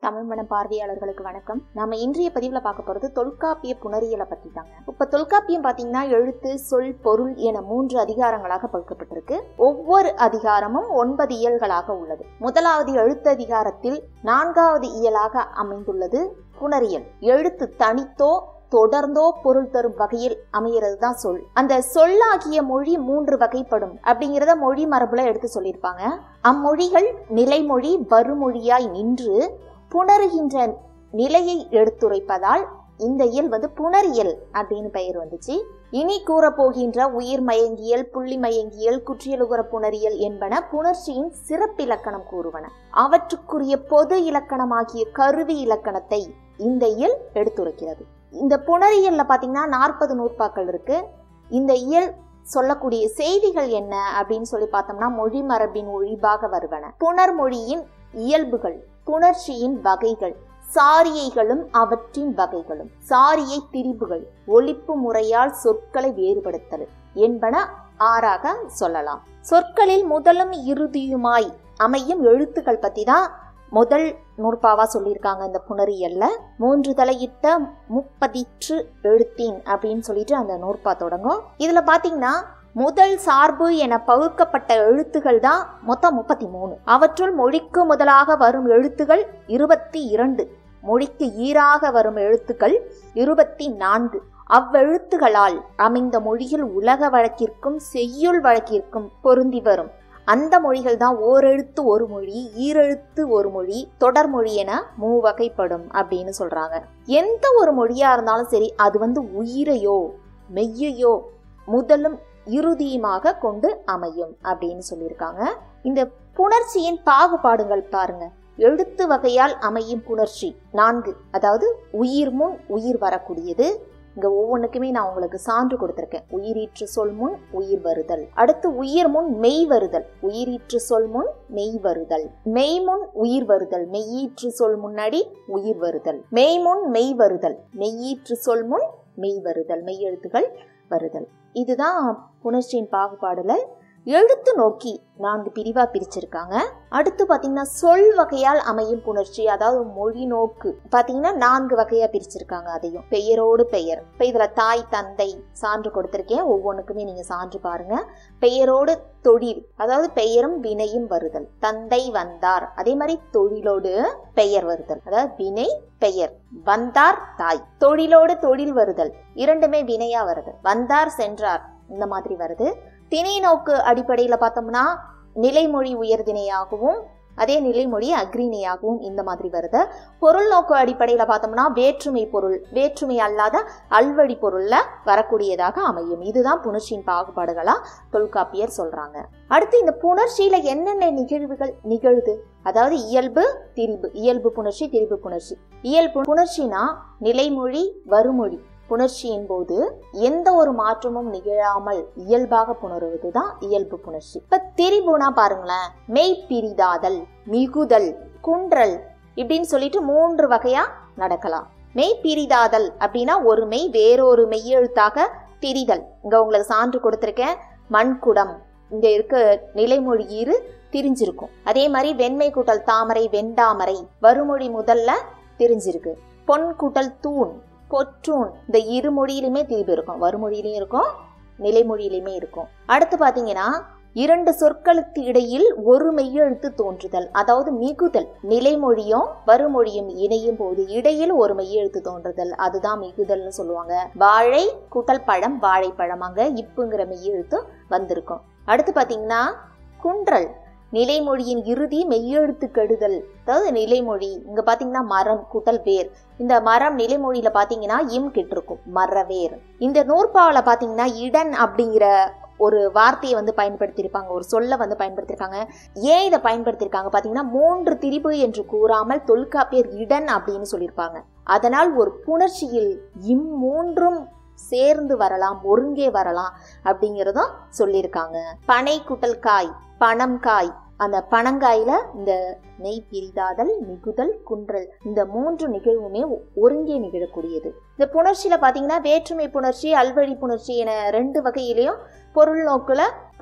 தமிழ் மனம் பார்வையாளர்களுக்கு வணக்கம் நாம இன்றைய பதிவுல பார்க்க போறது தொல்காப்பிய புணரியலை பத்தி தாங்க இப்ப தொல்காப்பியம் பாத்தீங்கன்னா எழுத்து சொல் பொருள் என மூன்று அதிகாரங்களாக பகுக்கப்பட்டிருக்கு ஒவ்வொரு அதிகாரமும் ஒன்பது இயல்களாக உள்ளது முதலாவது எழுத்து அதிகாரத்தில் நான்காவது இயலாக அமைந்துள்ளது புணரியல் எழுத்து தனித்தோ தொடர்ந்தோ பொருள் தரும் வகையில் அமைகிறது தான் சொல் அந்த சொல்லாகிய மொழி மூன்று வகைப்படும் அப்படிங்கிறத மொழி மரபுல எடுத்து சொல்லியிருப்பாங்க அம்மொழிகள் நிலைமொழி வருமொழியாய் நின்று புணருகின்ற நிலையை எடுத்துரைப்பதால் இந்த இயல் வந்து புணரியல் அப்படின்னு பெயர் வந்துச்சு இனி கூறப்போகின்ற உயிர் மயங்கியல் புள்ளி மயங்கியல் குற்றியலுகர புணரியல் என்பன புணர்ச்சியின் சிறப்பிலக்கணம் கூறுவன அவற்றுக்குரிய பொது இலக்கணமாகிய கருவி இலக்கணத்தை இந்த இயல் எடுத்துரைக்கிறது இந்த புணரியல்ல பாத்தீங்கன்னா நாற்பது நூற்பாக்கள் இருக்கு இந்த இயல் சொல்லக்கூடிய செய்திகள் என்ன அப்படின்னு சொல்லி பார்த்தோம்னா மொழி மரபின் ஒழிபாக வருவன புணர்மொழியின் இயல்புகள் புணர்ச்சியின் வகைகள் சாரியைகளும் அவற்றின் வகைகளும் சாரியை திரிபுகள் ஒழிப்பு முறையால் சொற்களை வேறுபடுத்தல் என்பன ஆறாக சொல்லலாம் சொற்களில் முதலும் இறுதியுமாய் அமையும் எழுத்துக்கள் பத்தி தான் முதல் நூற்பாவா சொல்லியிருக்காங்க இந்த புணரியல்ல மூன்று தலையிட்ட முப்பதிற்று எழுத்தின் அப்படின்னு சொல்லிட்டு அந்த நூற்பா தொடங்கும் இதுல பாத்தீங்கன்னா முதல் சார்பு என பகுக்கப்பட்ட எழுத்துகள் தான் மொத்தம் முப்பத்தி மூணு அவற்றுள் மொழிக்கு முதலாக வரும் எழுத்துகள் இருபத்தி இரண்டு மொழிக்கு ஈராக வரும் எழுத்துக்கள் இருபத்தி நான்கு அவ்வெழுத்துகளால் அமைந்த மொழியில் உலக வழக்கிற்கும் செய்யுள் வழக்கிற்கும் பொருந்தி வரும் அந்த மொழிகள் தான் ஓரெழுத்து ஒரு மொழி ஈரெழுத்து ஒரு மொழி தொடர்மொழி என மூவகைப்படும் அப்படின்னு சொல்றாங்க எந்த ஒரு மொழியா இருந்தாலும் சரி அது வந்து உயிரையோ மெய்யையோ முதலும் இறுதியுமாக கொண்டு அமையும் அப்படின்னு சொல்லியிருக்காங்க இந்த புணர்ச்சியின் பாகுபாடுகள் பாருங்க எழுத்து வகையால் அமையும் புணர்ச்சி நான்கு அதாவது உயிர் முன் உயிர் வரக்கூடியது இங்க ஒவ்வொன்றுக்குமே நான் உங்களுக்கு சான்று கொடுத்திருக்கேன் உயிரீற்று சொல் முன் உயிர் வருதல் அடுத்து உயிர் முன் மெய் வருதல் உயிரீற்று சொல் முன் மெய் வருதல் மெய் முன் உயிர் வருதல் மெய்யீற்று சொல் முன்னாடி உயிர் வருதல் மெய் முன் மெய் வருதல் மெய்யீற்று சொல் முன் மெய் வருதல் மெய் எழுத்துகள் வருதல் இதுதான் புணர்ச்சியின் பாகுபாடுல எழுத்து நோக்கி நான்கு பிரிவா பிரிச்சிருக்காங்க அடுத்து பாத்தீங்கன்னா சொல் வகையால் அமையும் புணர்ச்சி அதாவது மொழி நோக்கு பாத்தீங்கன்னா நான்கு வகையா பிரிச்சிருக்காங்க அதையும் பெயரோடு பெயர் இப்ப இதுல தாய் தந்தை சான்று கொடுத்திருக்கேன் ஒவ்வொன்றுக்குமே நீங்க சான்று பாருங்க பெயரோடு தொழில் அதாவது பெயரும் வினையும் வருதல் தந்தை வந்தார் அதே மாதிரி தொழிலோடு பெயர் வருதல் அதாவது வினை பெயர் வந்தார் தாய் தொழிலோடு தொழில் வருதல் இரண்டுமே வினையா வருது வந்தார் சென்றார் இந்த மாதிரி வருது திணை நோக்கு அடிப்படையில் பார்த்தோம்னா நிலைமொழி உயர்திணையாகவும் அதே நிலைமொழி அக்ரிணையாகவும் இந்த மாதிரி வருது பொருள் நோக்கு அடிப்படையில் பார்த்தோம்னா வேற்றுமை பொருள் வேற்றுமை அல்லாத அல்வழி பொருள்ல வரக்கூடியதாக அமையும் இதுதான் புணர்ச்சியின் பாகுபாடுகளா தொல்காப்பியர் சொல்றாங்க அடுத்து இந்த புணர்ச்சியில என்னென்ன நிகழ்வுகள் நிகழுது அதாவது இயல்பு திரிபு இயல்பு புணர்ச்சி திரிபு புணர்ச்சி இயல்பு புணர்ச்சினா நிலைமொழி வருமொழி புணர்ச்சியின் போது எந்த ஒரு மாற்றமும் நிகழாமல் இயல்பாக புணருவதுதான் இயல்பு புணர்ச்சி இப்ப திரிபுனா பாருங்களேன் மெய் பிரிதாதல் மிகுதல் குன்றல் இப்படின்னு சொல்லிட்டு மூன்று வகையா நடக்கலாம் மெய் பிரிதாதல் அப்படின்னா ஒரு மெய் வேறொரு மெய்யெழுத்தாக பிரிதல் இங்க உங்களுக்கு சான்று கொடுத்திருக்கேன் மண்குடம் இங்க இருக்க நிலைமொழி ஈறு திரிஞ்சிருக்கும் அதே மாதிரி வெண்மை கூட்டல் தாமரை வெண்டாமரை வருமொழி முதல்ல திரிஞ்சிருக்கு பொன் கூட்டல் தூண் பொற்றூன் இந்த இரு மொழியிலுமே திரிபு இருக்கும் வருமொழியிலையும் இருக்கும் நிலைமொழியிலுமே இருக்கும் அடுத்து பாத்தீங்கன்னா இரண்டு சொற்களுக்கு இடையில் ஒரு மெய்யெழுத்து தோன்றுதல் அதாவது மிகுதல் நிலைமொழியும் வருமொழியும் இணையும் போது இடையில் ஒரு மெய்யெழுத்து தோன்றுதல் அதுதான் மிகுதல்னு சொல்லுவாங்க வாழை கூட்டல் பழம் வாழைப்பழம் அங்க இப்புங்கிற மெய்யெழுத்து வந்திருக்கும் அடுத்து பாத்தீங்கன்னா குன்றல் நிலைமொழியின் இறுதி மெய்யெழுத்து கெடுதல் அதாவது நிலைமொழி இங்க பாத்தீங்கன்னா மரம் கூட்டல் வேர் இந்த மரம் நிலைமொழியில பாத்தீங்கன்னா இம் கெட்டிருக்கும் மரவேர் இந்த நூற்பாவில பாத்தீங்கன்னா இடன் அப்படிங்கிற ஒரு வார்த்தையை வந்து பயன்படுத்தியிருப்பாங்க ஒரு சொல்ல வந்து பயன்படுத்தியிருக்காங்க ஏன் இதை பயன்படுத்தியிருக்காங்க பாத்தீங்கன்னா மூன்று திரிபு என்று கூறாமல் தொல்காப்பியர் இடன் அப்படின்னு சொல்லியிருப்பாங்க அதனால் ஒரு புணர்ச்சியில் இம்மூன்றும் சேர்ந்து வரலாம் ஒருங்கே வரலாம் அப்படிங்கிறதும் சொல்லியிருக்காங்க பனை குட்டல் காய் பணம் காய் அந்த பனங்காயில இந்த நெய் பிரிதாதல் மிகுதல் குன்றல் இந்த மூன்று நிகழ்வுமே ஒருங்கே நிகழக்கூடியது இந்த புணர்ச்சியில பாத்தீங்கன்னா வேற்றுமை புணர்ச்சி அல்வழி புணர்ச்சி என ரெண்டு வகையிலையும் பொருள் நோக்குல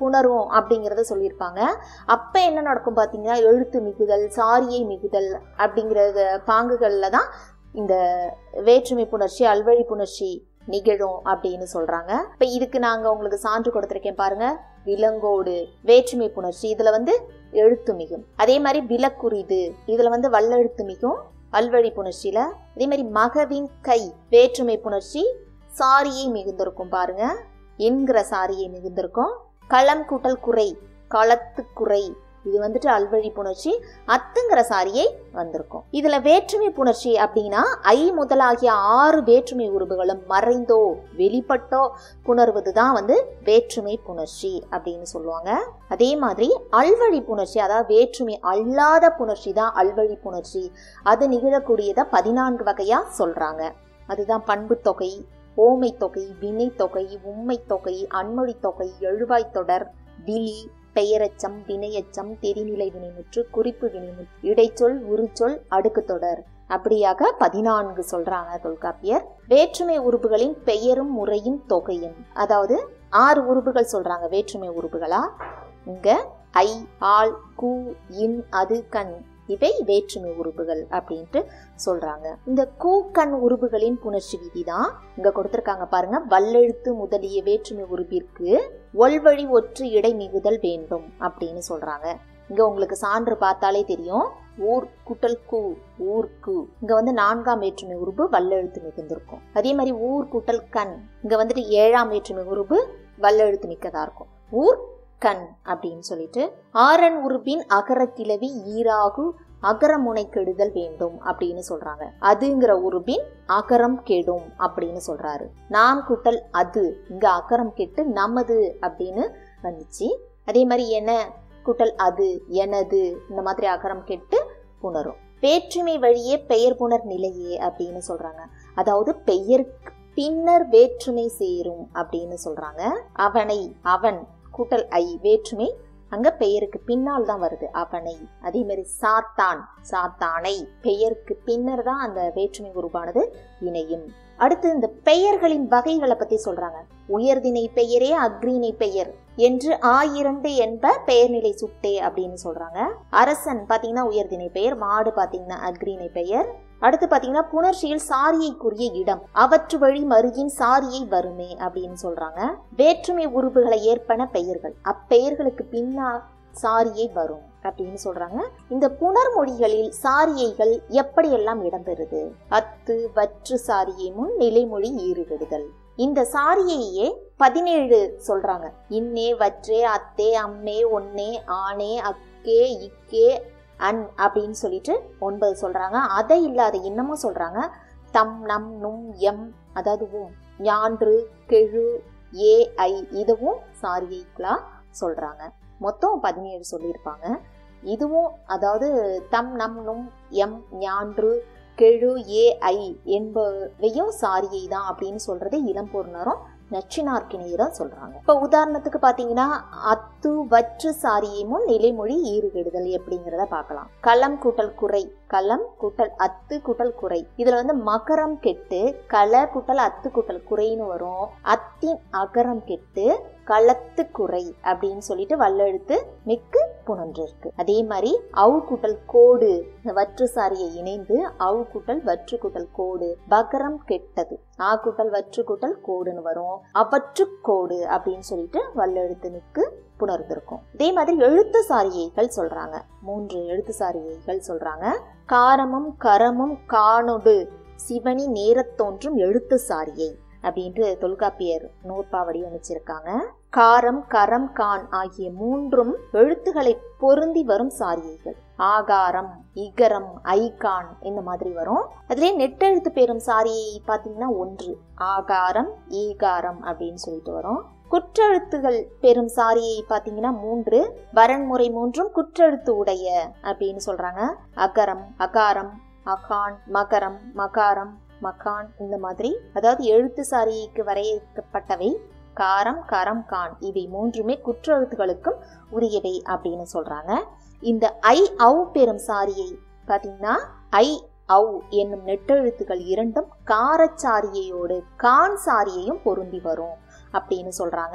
புணரும் அப்படிங்கிறத சொல்லியிருப்பாங்க அப்போ என்ன நடக்கும் பார்த்தீங்கன்னா எழுத்து மிகுதல் சாரியை மிகுதல் அப்படிங்கிற பாங்குகளில் தான் இந்த வேற்றுமை புணர்ச்சி அல்வழி புணர்ச்சி நிகழும் அப்படின்னு சொல்றாங்க இப்ப இதுக்கு நாங்க உங்களுக்கு சான்று கொடுத்திருக்கேன் பாருங்க விலங்கோடு வேற்றுமை புணர்ச்சி இதுல வந்து எழுத்து மிகும் அதே மாதிரி விலக்குறிது இதுல வந்து வல்லெழுத்து மிகும் அல்வழி புணர்ச்சியில அதே மாதிரி மகவின் கை வேற்றுமை புணர்ச்சி சாரியை மிகுந்திருக்கும் பாருங்க என்கிற சாரியை மிகுந்திருக்கும் களம் கூட்டல் குறை களத்து குறை இது வந்துட்டு அல்வழி புணர்ச்சி அத்துங்கிற சாரியை வந்திருக்கும் இதுல வேற்றுமை புணர்ச்சி அப்படின்னா ஐ முதலாகிய ஆறு வேற்றுமை உருவுகளும் மறைந்தோ வெளிப்பட்டோ புணர்வது தான் வந்து வேற்றுமை புணர்ச்சி அப்படின்னு சொல்லுவாங்க அதே மாதிரி அல்வழி புணர்ச்சி அதாவது வேற்றுமை அல்லாத புணர்ச்சி தான் அல்வழி புணர்ச்சி அது நிகழக்கூடியதை பதினான்கு வகையா சொல்றாங்க அதுதான் பண்பு தொகை ஓமை தொகை வினை தொகை உண்மை தொகை அன்மொழி தொகை எழுவாய் தொடர் விழி பெயரச்சம் வினையச்சம் தெரிநிலை வினைமுற்று குறிப்பு வினைமுற்று இடைச்சொல் உருச்சொல் அடுக்கு தொடர் அப்படியாக பதினான்கு சொல்றாங்க தொல்காப்பியர் வேற்றுமை உறுப்புகளின் பெயரும் முறையும் தொகையும் அதாவது ஆறு உறுப்புகள் சொல்றாங்க வேற்றுமை உறுப்புகளா இங்க ஐ ஆள் கூ இன் அது கண் இவை வேற்றுமை உறுப்புகள் அப்படின்ட்டு சொல்றாங்க இந்த கூக்கண் உறுப்புகளின் புணர்ச்சி விதி தான் இங்க கொடுத்திருக்காங்க பாருங்க வல்லெழுத்து முதலிய வேற்றுமை உறுப்பிற்கு ஒல்வழி ஒற்று இடை மிகுதல் வேண்டும் அப்படின்னு சொல்றாங்க இங்க உங்களுக்கு சான்று பார்த்தாலே தெரியும் ஊர் குட்டல் கூ ஊர்க்கு இங்க வந்து நான்காம் வேற்றுமை உறுப்பு வல்லெழுத்து மிகுந்திருக்கும் அதே மாதிரி ஊர் குட்டல் கண் இங்க வந்துட்டு ஏழாம் வேற்றுமை உறுப்பு வல்லெழுத்து மிக்கதா இருக்கும் ஊர் கண் அப்படின்னு சொல்லிட்டு ஆரன் உறுப்பின் அகர கிளவி ஈராகு அகரமுனை கெடுதல் வேண்டும் அப்படின்னு சொல்றாங்க அதுங்கிற உறுப்பின் அகரம் கெடும் அப்படின்னு சொல்றாரு நாம் குட்டல் அது இங்க அகரம் கெட்டு நமது அப்படின்னு வந்துச்சு அதே மாதிரி என்ன குட்டல் அது எனது இந்த மாதிரி அகரம் கெட்டு புணரும் வேற்றுமை வழியே பெயர் புணர் நிலையே அப்படின்னு சொல்றாங்க அதாவது பெயருக்கு பின்னர் வேற்றுமை சேரும் அப்படின்னு சொல்றாங்க அவனை அவன் கூட்டல் ஐ வேற்றுமை அங்க பெயருக்கு பின்னால் தான் வருது அவனை அதே மாதிரி சாத்தான் சாத்தானை பெயருக்கு பின்னர் தான் அந்த வேற்றுமை உருவானது இணையும் அடுத்து இந்த பெயர்களின் வகைகளை பத்தி சொல்றாங்க உயர்திணை பெயரே அக்ரிணை பெயர் என்று ஆயிரண்டு என்ப பெயர்நிலை சுட்டே அப்படின்னு சொல்றாங்க அரசன் பாத்தீங்கன்னா உயர்திணை பெயர் மாடு பாத்தீங்கன்னா அக்ரிணை பெயர் அடுத்து பாத்தீங்கன்னா புணர்ச்சியில் சாரியைக்குரிய இடம் அவற்று வழி மருகின் சாரியை வருமே அப்படின்னு சொல்றாங்க வேற்றுமை உறுப்புகளை ஏற்பன பெயர்கள் அப்பெயர்களுக்கு பின்னா சாரியை வரும் அப்படின்னு சொல்றாங்க இந்த புணர்மொழிகளில் சாரியைகள் எப்படியெல்லாம் இடம்பெறுது அத்து வற்று சாரியை முன் நிலைமொழி ஈறுவிடுதல் இந்த சாரியையே பதினேழு சொல்றாங்க இன்னே வற்றே அத்தே அம்மே ஒன்னே ஆனே அக்கே இக்கே அன் அப்படின்னு சொல்லிட்டு ஒன்பது சொல்றாங்க அதை இல்லாத இன்னமும் சொல்றாங்க தம் நம் நும் எம் அதாவது உம் ஞான்று கெழு ஏ ஐ இதுவும் சாரியைகளா சொல்றாங்க மொத்தம் பதினேழு சொல்லியிருப்பாங்க இதுவும் அதாவது தம் நம் நும் எம் ஞான்று கெழு ஏ ஐ என்பவையும் சாரியை தான் அப்படின்னு சொல்றது இளம்பொருணரும் நச்சினார்க்கிணையரும் சொல்றாங்க இப்ப உதாரணத்துக்கு பாத்தீங்கன்னா அத்து வற்று சாரியை முன் நிலைமொழி ஈறுகெடுதல் எப்படிங்கிறத பார்க்கலாம் களம் கூட்டல் குறை களம் கூட்டல் அத்து கூட்டல் குறை இதுல வந்து மகரம் கெட்டு கள கூட்டல் அத்து கூட்டல் குறைன்னு வரும் அத்தின் அகரம் கெட்டு களத்து குறை அப்படின்னு சொல்லிட்டு வல்லெழுத்து மிக்கு புணன்று இருக்கு அதே மாதிரி அவு கூட்டல் கோடு இந்த வற்று சாரியை இணைந்து அவு கூட்டல் வற்று கூட்டல் கோடு பகரம் கெட்டது ஆ கூட்டல் வற்று கூட்டல் கோடுன்னு வரும் அவற்று கோடு அப்படின்னு சொல்லிட்டு வல்லெழுத்து மிக்கு புணர்ந்திருக்கும் இதே மாதிரி எழுத்து சாரியைகள் சொல்றாங்க மூன்று எழுத்து சாரியைகள் சொல்றாங்க காரமும் கரமும் காணொடு சிவனி நேரத் தோன்றும் எழுத்து சாரியை அப்படின்ட்டு தொல்காப்பியர் நூற்பா வடிவமைச்சிருக்காங்க காரம் கரம் கான் ஆகிய மூன்றும் எழுத்துக்களை பொருந்தி வரும் சாரியைகள் ஆகாரம் இகரம் ஐகான் இந்த மாதிரி வரும் அதுலேயே நெட்டெழுத்து பெறும் சாரியை பார்த்தீங்கன்னா ஒன்று ஆகாரம் ஈகாரம் அப்படின்னு சொல்லிட்டு வரும் குற்றெழுத்துகள் பெறும் சாரியை பார்த்தீங்கன்னா மூன்று வரன்முறை மூன்றும் குற்றெழுத்து உடைய அப்படின்னு சொல்றாங்க அகரம் அகாரம் அகான் மகரம் மகாரம் மகான் இந்த மாதிரி அதாவது எழுத்து சாரிக்கு வரையறுக்கப்பட்டவை காரம் கரம் கான் இவை மூன்றுமே குற்றெழுத்துகளுக்கும் உரியவை அப்படின்னு சொல்றாங்க இந்த ஐ அவு பெறும் சாரியை பார்த்தீங்கன்னா ஐ அவு என்னும் நெட்டெழுத்துக்கள் இரண்டும் காரச்சாரியையோடு கான் சாரியையும் பொருந்தி வரும் அப்படின்னு சொல்றாங்க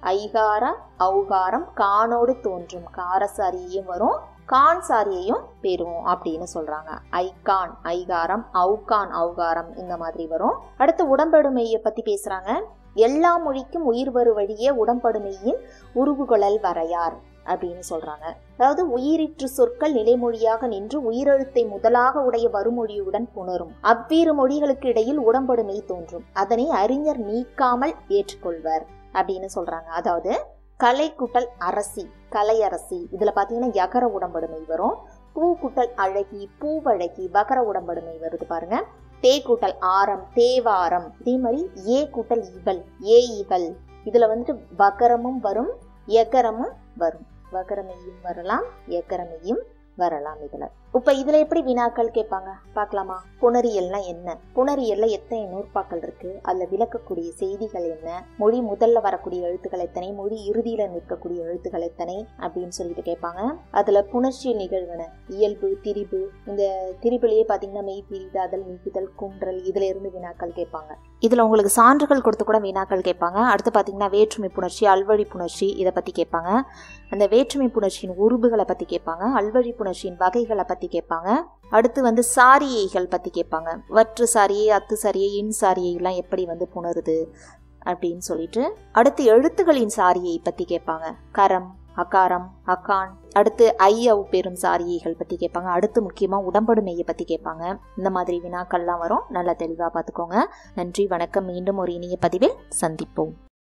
ஐகார ஔகாரம் கானோடு தோன்றும் காரசாரியையும் வரும் கான் சாரியையும் பெறும் அப்படின்னு சொல்றாங்க ஐகான் ஐகாரம் ஔகான் ஔகாரம் இந்த மாதிரி வரும் அடுத்து உடம்படுமையை பத்தி பேசுறாங்க எல்லா மொழிக்கும் உயிர் வரு வழியே உடம்படுமையின் உருவுகுழல் வரையார் அப்படின்னு சொல்றாங்க அதாவது உயிரிற்று சொற்கள் நிலைமொழியாக நின்று உயிரெழுத்தை முதலாக உடைய வருமொழியுடன் புணரும் அவ்விரு மொழிகளுக்கு இடையில் உடம்படுமை தோன்றும் அதனை அறிஞர் நீக்காமல் ஏற்றுக்கொள்வர் அப்படின்னு சொல்றாங்க அதாவது கலை குட்டல் அரசி கலையரசி இதுல பாத்தீங்கன்னா யகர உடம்படுமை வரும் பூ குட்டல் அழகி பூவழகி வகர உடம்படுமை வருது பாருங்க தே கூட்டல் ஆரம் தேவாரம் இதே மாதிரி ஏ கூட்டல் இவல் ஏ இவல் இதுல வந்துட்டு வகரமும் வரும் எகரமும் வரும் வகரமையும் வரலாம் எகரமையும் வரலாம் இதுல இப்ப இதுல எப்படி வினாக்கள் கேட்பாங்க பார்க்கலாமா புணரியல்னா என்ன புணரியல்ல எத்தனை நூற்பாக்கள் இருக்கு அதுல விளக்கக்கூடிய செய்திகள் என்ன மொழி முதல்ல வரக்கூடிய எழுத்துக்கள் எத்தனை மொழி இறுதியில நிற்கக்கூடிய எழுத்துக்கள் எத்தனை அப்படின்னு சொல்லிட்டு கேட்பாங்க அதுல புணர்ச்சி நிகழ்வன இயல்பு திரிபு இந்த திரிபுலயே பாத்தீங்கன்னா மெய் பிரிதாதல் நீக்குதல் குன்றல் இதுல இருந்து வினாக்கள் கேட்பாங்க இதுல உங்களுக்கு சான்றுகள் கொடுத்து கூட வினாக்கள் கேட்பாங்க அடுத்து பாத்தீங்கன்னா வேற்றுமை புணர்ச்சி அல்வழி புணர்ச்சி இதை பத்தி கேட்பாங்க அந்த வேற்றுமை புணர்ச்சியின் உருபுகளை பத்தி கேட்பாங்க அல்வழி புணர்ச்சியின் வகைகளை பத்தி கேட்பாங்க அடுத்து வந்து சாரியைகள் பத்தி கேட்பாங்க வற்று சாரியை அத்து சாரியை இன் சாரியை எல்லாம் எப்படி வந்து புணருது அப்படின்னு சொல்லிட்டு அடுத்து எழுத்துகளின் சாரியை பத்தி கேட்பாங்க கரம் அகாரம் அகான் அடுத்து ஐ அவ் பெரும் சாரியைகள் பத்தி கேட்பாங்க அடுத்து முக்கியமா உடம்படுமையை பத்தி கேட்பாங்க இந்த மாதிரி வினாக்கள்லாம் வரும் நல்லா தெளிவா பார்த்துக்கோங்க நன்றி வணக்கம் மீண்டும் ஒரு இனிய பதிவில் சந்திப்போம்